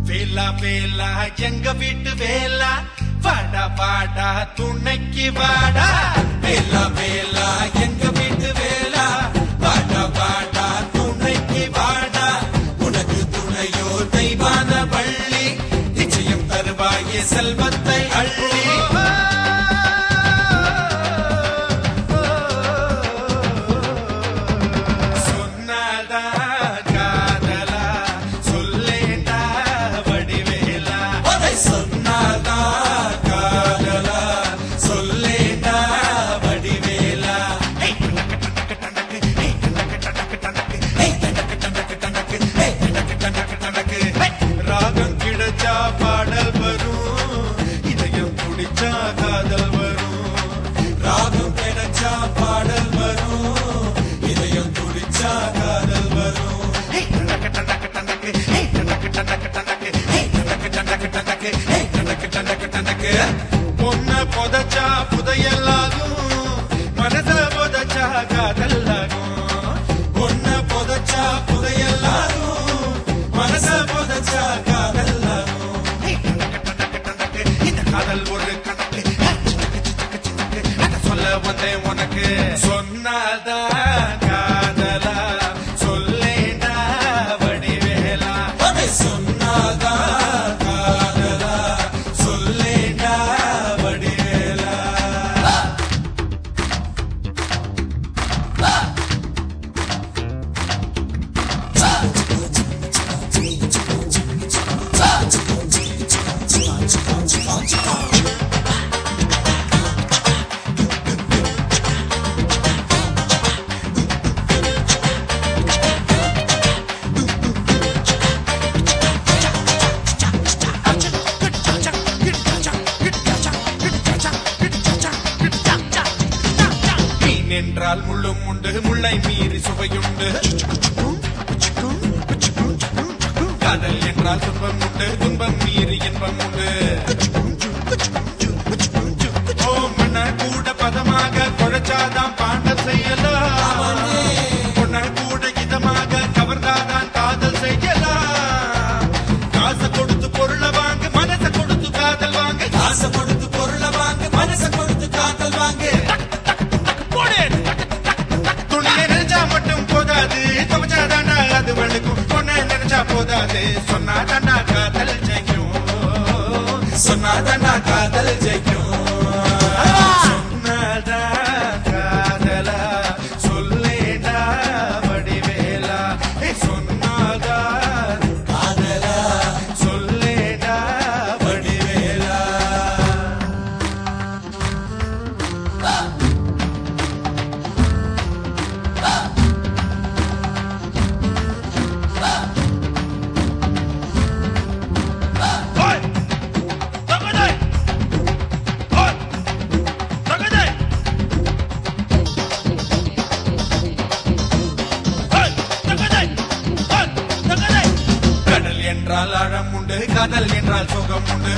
வேலா வேலா எங்க வீட்டு வேலா வாடா வாடா துணைக்கு வாடா வேலா வேலா எங்க வீட்டு வேலா வாடா வாடா துணைக்கு வாடா உனக்கு துணையோ தெய்வான பள்ளி நிச்சயம் தருவாயே செல்வத்தை அள்ளி சொன்னாதா காதலா சொல்லேண்டா வடிவேலா அதை சொன்னாதா காதலா சொல்லேண்டா வடிவேலா ராகம் கிடைச்சா பாடல் வரும் இதயம் குடிச்சா காதல் வரும் ராகம் கிடைச்சா பாடல் வரும் இதயம் துடிச்சா காதல் வரும் பொண்ண புதைச்சா புதையலாகும் மனச புதைச்சா காதல் ஆகும் பொண்ண புதைச்சா புதையலாகும் மனச புதைச்சா காதல் ஆகும் இந்த காதல் ஒரு கணக்கு அத சொல்ல வந்தேன் உனக்கு சொன்னாதான் காதலா சொல்லேண்டா வடிவேலா அதை சொன்னாதான் காதலா சொல்லேண்டா வடிவேலா மீன் என்றால் முள்ளும் உண்டு முள்ளை மீறி சுவையுண்டு காதல் என்றால் துன்பம் உண்டு துன்பம் மீறி இன்பம் உண்டு ஓ மண்ண கூட பதமாக குழைச்சாதான் பாண்டல் செய்யலாம் பொண்ண கூட இதமாக கவர்ந்தாதான் காதல் செய்யலாம் காசை கொடுத்து பொருளை வாங்க மனசை கொடுத்து காதல் வாங்க காசை கொடுத்து பொருளை வாங்க மனசை கொடுத்து காதல் வாங்க துணியை நினைச்சா மட்டும் போதாது துவச்சாதாண்டா அது வழுக்கும் பொண்ணை நினைச்சா போதாது சொன்னாதாண்டா காதல் ஜெயிக்கும் சொன்னாதாண்டா காதல் ஜெயிக்கும் சொன்னாதா காதலா சொல்லேடா வடிவேலா ஏ சொன்னாதா காதலா சொல்லேடா வடிவேலா Oi! Tagaday! Oi! Tagaday! Oi! Tagaday! Oi! Tagaday! கடல் என்றால் ஆழம் உண்டு காதல் என்றால் சுகம் உண்டு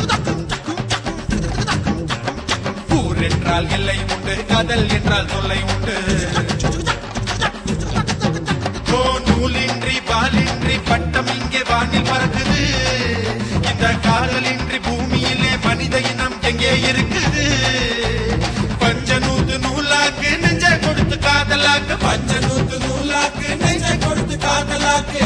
ஊர் என்றால் எல்லை உண்டு காதல் என்றால் தொல்லை உண்டு ஓ நூலின்றி பாலின்றி பட்டம் இங்கே வானில் பறக்குது இந்த காதலின்றி பூமியிலே மனித இனம் எங்கே இருக்குது பஞ்சநூத்து நூலாக்கு நெஞ்ச கொடுத்து காதலாக்கு பஞ்சநூத்து நூலாக்கு நெஞ்ச கொடுத்து காதலாக்கு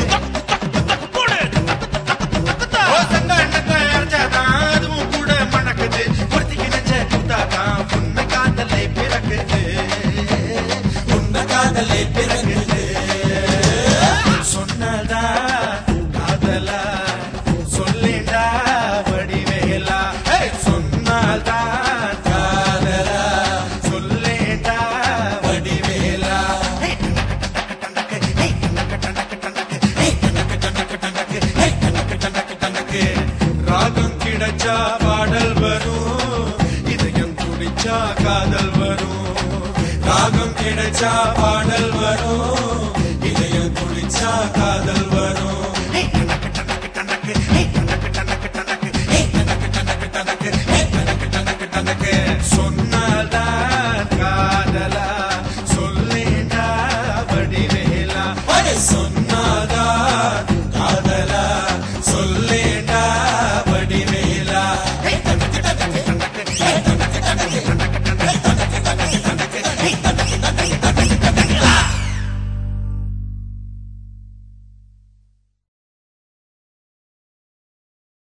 ஓ சங்கடத்தை அரைச்சாதான் அதுவும் கூட மணக்குது பொறுத்திக்கு நெஞ்ச கொடுத்தாதான் உண்மை காதலை பிறக்குது உண்மை காதலை பிறக்குது சொன்னதா காதலா சொல்லேண்டா வடிவேலா ஏய், சொன்னால்தா காதலா சொல்லேண்டா வடிவேலா ஏய், ராகம் கிடைச்சா பாடல் வரும் இதயம் துடிச்சா காதல் வரும் ராகம் கிடைச்சா பாடல் வரும் இதயம் துடிச்சா காதல் வரும்